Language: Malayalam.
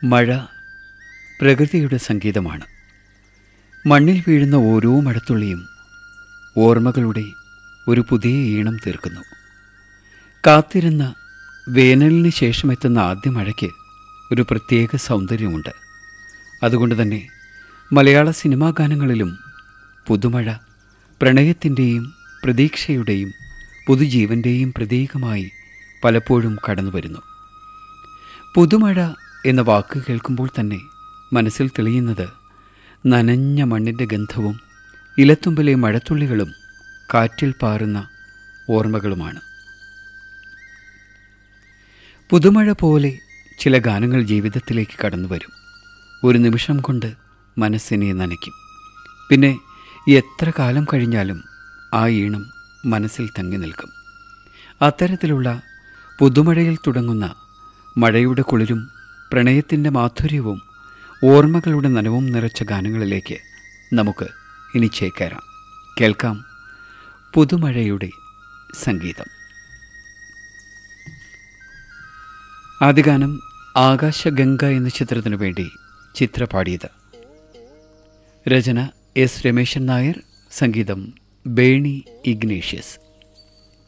മഴ പ്രകൃതിയുടെ സംഗീതമാണ് മണ്ണിൽ വീഴുന്ന ഓരോ മഴത്തുള്ളിയും ഓർമ്മകളുടെ ഒരു പുതിയ ഈണം തീർക്കുന്നു കാത്തിരുന്ന വേനലിന് ശേഷമെത്തുന്ന ആദ്യ മഴയ്ക്ക് ഒരു പ്രത്യേക സൗന്ദര്യമുണ്ട് അതുകൊണ്ട് തന്നെ മലയാള സിനിമാ ഗാനങ്ങളിലും പുതുമഴ പ്രണയത്തിൻ്റെയും പ്രതീക്ഷയുടെയും പുതുജീവൻ്റെയും പ്രതീകമായി പലപ്പോഴും കടന്നു വരുന്നു പുതുമഴ എന്ന വാക്ക് കേൾക്കുമ്പോൾ തന്നെ മനസ്സിൽ തെളിയുന്നത് നനഞ്ഞ മണ്ണിൻ്റെ ഗന്ധവും ഇലത്തുമ്പിലെ മഴത്തുള്ളികളും കാറ്റിൽ പാറുന്ന ഓർമ്മകളുമാണ് പുതുമഴ പോലെ ചില ഗാനങ്ങൾ ജീവിതത്തിലേക്ക് കടന്നു വരും ഒരു നിമിഷം കൊണ്ട് മനസ്സിനെ നനയ്ക്കും പിന്നെ എത്ര കാലം കഴിഞ്ഞാലും ആ ഈണം മനസ്സിൽ തങ്ങി നിൽക്കും അത്തരത്തിലുള്ള പുതുമഴയിൽ തുടങ്ങുന്ന മഴയുടെ കുളിരും പ്രണയത്തിൻ്റെ മാധുര്യവും ഓർമ്മകളുടെ നനവും നിറച്ച ഗാനങ്ങളിലേക്ക് നമുക്ക് ഇനി ചേക്കേറാം കേൾക്കാം പുതുമഴയുടെ സംഗീതം ആദ്യ ഗാനം ആകാശഗംഗ എന്ന ചിത്രത്തിനു വേണ്ടി ചിത്ര പാടിയത് രചന എസ് രമേശൻ നായർ സംഗീതം ബേണി ഇഗ്നേഷ്യസ്